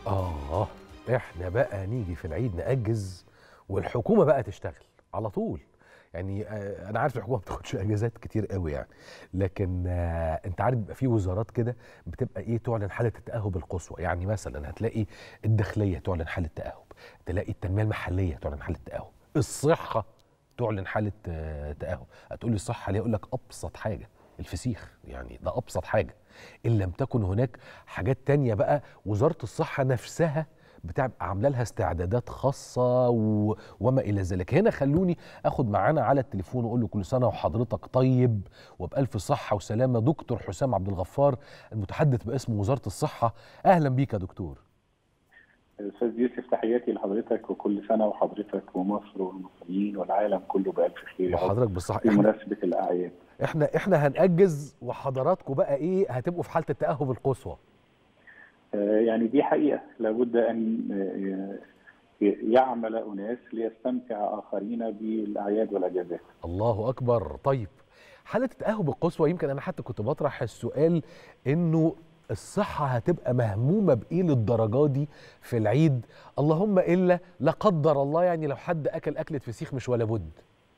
آه إحنا بقى نيجي في العيد نأجز والحكومة بقى تشتغل على طول يعني آه، أنا عارف الحكومة ما بتاخدش أجازات كتير قوي يعني لكن آه، أنت عارف بيبقى في وزارات كده بتبقى إيه تعلن حالة التأهب القصوى يعني مثلا هتلاقي الداخلية تعلن حالة تأهب تلاقي التنمية المحلية تعلن حالة تأهب الصحة تعلن حالة آه، تأهب هتقول لي الصحة ليه أقول لك أبسط حاجة الفسيخ يعني ده أبسط حاجة إن لم تكن هناك حاجات تانية بقى وزارة الصحة نفسها بتبقى عامله لها استعدادات خاصه و... وما الى ذلك هنا خلوني اخد معانا على التليفون واقول له كل سنه وحضرتك طيب وبالف صحه وسلامه دكتور حسام عبد الغفار المتحدث باسم وزاره الصحه اهلا بيك يا دكتور استاذ يوسف تحياتي لحضرتك وكل سنه وحضرتك ومصر والمصريين والعالم كله بالف خير يا رب وحضرتك بالصحه احنا بمناسبه الاعياد احنا احنا هنأجز وحضراتكم بقى ايه هتبقوا في حاله التأهب القصوى آه، يعني دي حقيقه لابد ان آه، يعمل اناس ليستمتع اخرين بالاعياد والاجازات الله اكبر طيب حاله التاهب القصوى يمكن انا حتى كنت بطرح السؤال انه الصحه هتبقى مهمومه بايه للدرجه دي في العيد اللهم الا لا قدر الله يعني لو حد اكل اكله فسيخ مش ولا بد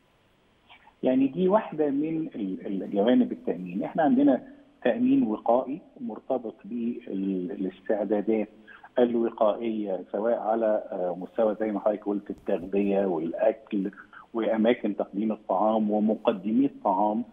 يعني دي واحده من ال- الجوانب التامين احنا عندنا تامين وقائي مرتبط بالاستعدادات الوقائيه سواء على آه، مستوى زي ما حضرتك قلت التغذيه والاكل واماكن تقديم الطعام ومقدمي الطعام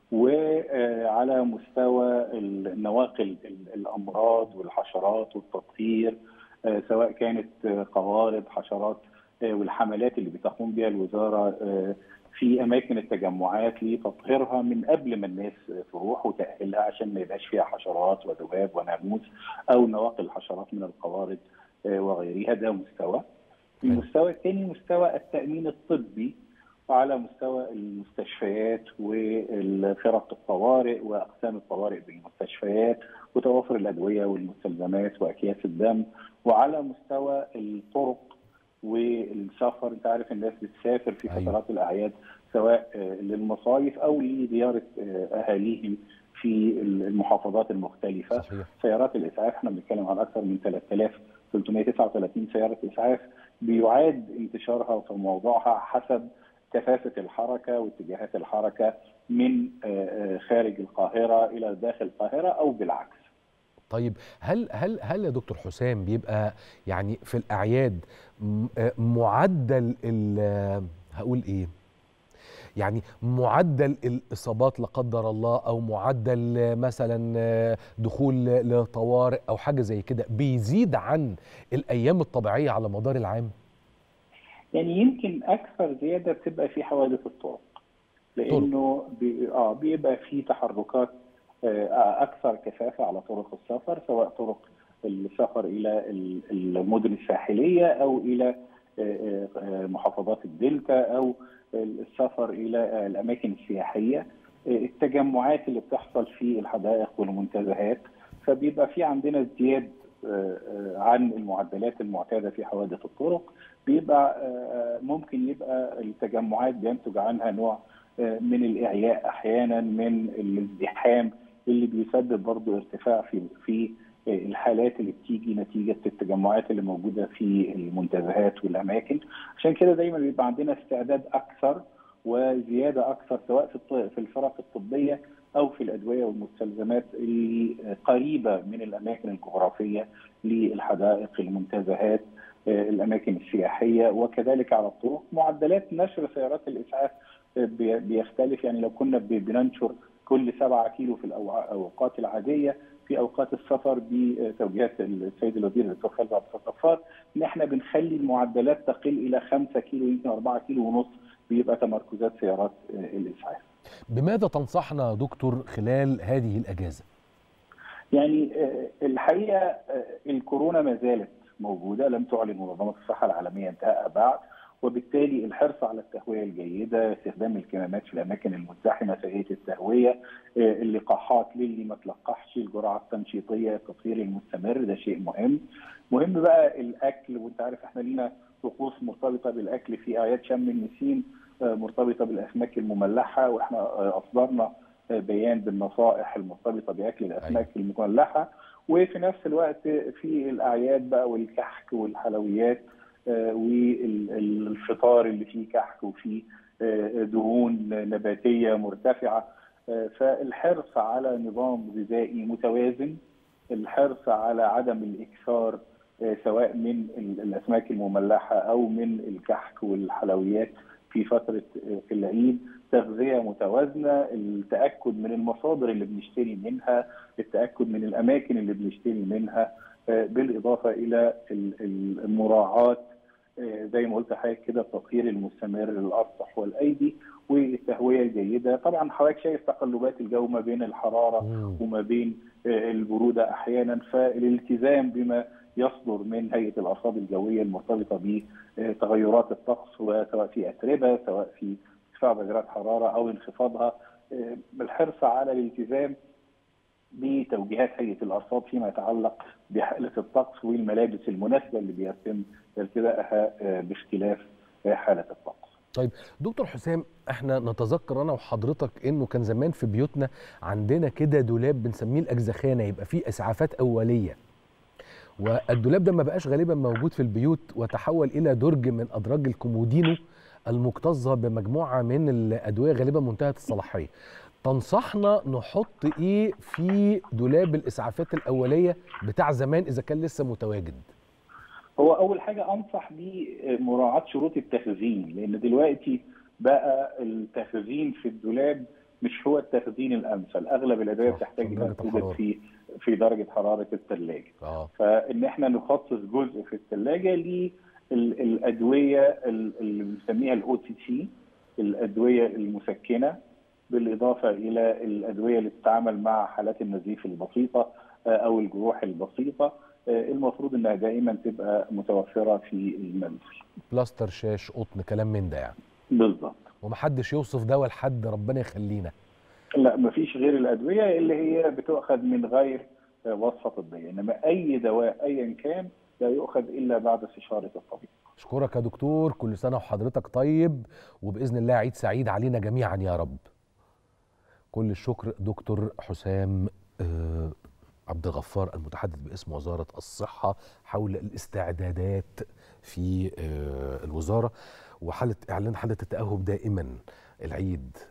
وعلى مستوى النواقل ال- الامراض والحشرات والتطهير آه، سواء كانت آه، قوارض حشرات آه، والحملات اللي بتقوم بها الوزاره آه، في اماكن التجمعات لتطهيرها من قبل ما الناس تروح وتاهلها عشان ما يبقاش فيها حشرات وذباب وناموس او نواقل الحشرات من القوارض آه، وغيرها ده مستوى. المستوى الثاني مستوى التامين الطبي وعلى مستوى المستشفيات والفرق الطوارئ واقسام الطوارئ بالمستشفيات وتوافر الادويه والمستلزمات واكياس الدم وعلى مستوى الطرق والسفر انت عارف الناس بتسافر في أيوة. فترات الاعياد سواء آه، للمصايف او لزياره آه، اهاليهم في المحافظات المختلفه صحيح سيارات الاسعاف احنا بنتكلم عن اكثر من 3339 سياره اسعاف بيعاد انتشارها في موضوعها حسب كثافه الحركه واتجاهات الحركه من آه، آه، خارج القاهره الى داخل القاهره او بالعكس. طيب هل هل هل يا دكتور حسام بيبقى يعني في الاعياد م- آه معدل ال- آه هقول ايه يعني معدل الاصابات لا قدر الله او معدل آه، مثلا آه، دخول لطوارئ او حاجه زي كده بيزيد عن الايام الطبيعيه على مدار العام يعني يمكن اكثر زياده بتبقى في حوادث الطرق لانه بي اه بيبقى في تحركات آه اكثر كثافه على طرق السفر سواء طرق السفر الى ال- المدن الساحليه او الى آه، آه، محافظات الدلتا او السفر الى آه، الاماكن السياحيه آه، التجمعات اللي بتحصل في الحدائق والمنتزهات فبيبقى في عندنا ازدياد آه، آه، عن المعدلات المعتاده في حوادث الطرق بيبقى آه، ممكن يبقى التجمعات بينتج عنها نوع آه، من الاعياء احيانا من الازدحام اللي بيسبب برضه ارتفاع في في آه، الحالات اللي بتيجي نتيجه التجمعات اللي موجوده في المنتزهات والاماكن عشان كده دايما بيبقى عندنا استعداد اكثر وزياده اكثر سواء في الط- في الفرق الطبيه او في الادويه والمستلزمات اللي قريبه من الاماكن الجغرافيه للحدائق المنتزهات آه، الاماكن السياحيه وكذلك على الطرق معدلات نشر سيارات الاسعاف آه، بي- بيختلف يعني لو كنا ب- بننشر كل سبعة كيلو في الأوع- الاوقات العاديه في اوقات السفر بتوجيهات السيد الوزير الدكتور خالد عبد الغفار ان احنا بنخلي المعدلات تقل الى 5 كيلو يمكن 4 كيلو ونص بيبقى تمركزات سيارات آه، الاسعاف. بماذا تنصحنا دكتور خلال هذه الاجازه يعني آه، الحقيقه آه، الكورونا ما زالت موجوده لم تعلن منظمه الصحه العالميه انتهاء بعد وبالتالي الحرص على التهويه الجيده، استخدام الكمامات في الاماكن المزدحمه، سيئه التهويه، آه، اللقاحات للي ما تلقحش، الجرعه التنشيطيه، التطهير المستمر ده شيء مهم. مهم بقى الاكل وانت عارف احنا لينا طقوس مرتبطه بالاكل في اعياد شم النسيم آه، مرتبطه بالاسماك المملحه واحنا آه، اصدرنا آه، بيان بالنصائح المرتبطه باكل الاسماك المملحه وفي نفس الوقت في الاعياد بقى والكحك والحلويات والفطار اللي فيه كحك وفيه دهون نباتيه مرتفعه فالحرص على نظام غذائي متوازن الحرص على عدم الاكثار سواء من الاسماك المملحه او من الكحك والحلويات في فتره العيد تغذيه متوازنه التاكد من المصادر اللي بنشتري منها التاكد من الاماكن اللي بنشتري منها بالاضافه الى المراعاه زي ما قلت حضرتك كده التطهير المستمر للاسطح والايدي والتهويه الجيده طبعا حضرتك شايف تقلبات الجو ما بين الحراره وما بين البروده احيانا فالالتزام بما يصدر من هيئه الارصاد الجويه المرتبطه بتغيرات الطقس سواء في اتربه سواء في ارتفاع درجات حراره او انخفاضها الحرص على الالتزام بتوجيهات هيئه الارصاد فيما يتعلق بحاله الطقس والملابس المناسبه اللي بيتم ارتدائها باختلاف حاله الطقس. طيب دكتور حسام احنا نتذكر انا وحضرتك انه كان زمان في بيوتنا عندنا كده دولاب بنسميه الاجزخانه يبقى فيه اسعافات اوليه. والدولاب ده ما بقاش غالبا موجود في البيوت وتحول الى درج من ادراج الكومودينو المكتظه بمجموعه من الادويه غالبا منتهيه الصلاحيه. تنصحنا نحط ايه في دولاب الاسعافات الاوليه بتاع زمان اذا كان لسه متواجد؟ هو اول حاجه انصح بمراعاه شروط التخزين لان دلوقتي بقى التخزين في الدولاب مش هو التخزين الامثل اغلب الادويه بتحتاج انها توجد في في درجه حراره الثلاجه اه فان احنا نخصص جزء في الثلاجه للادويه اللي بنسميها الاو تي سي الادويه المسكنه بالاضافه الى الادويه اللي بتتعامل مع حالات النزيف البسيطه او الجروح البسيطه المفروض انها دائما تبقى متوفره في المنزل. بلاستر شاش قطن كلام من ده يعني. بالظبط. ومحدش يوصف دواء لحد ربنا يخلينا. لا مفيش غير الادويه اللي هي بتؤخذ من غير وصفه طبيه، انما اي دواء ايا كان لا يؤخذ الا بعد استشاره الطبيب. اشكرك يا دكتور كل سنه وحضرتك طيب وباذن الله عيد سعيد علينا جميعا يا رب. كل الشكر دكتور حسام آه عبد الغفار المتحدث باسم وزارة الصحة حول الاستعدادات في الوزارة وحالة إعلان حالة التأهب دائما العيد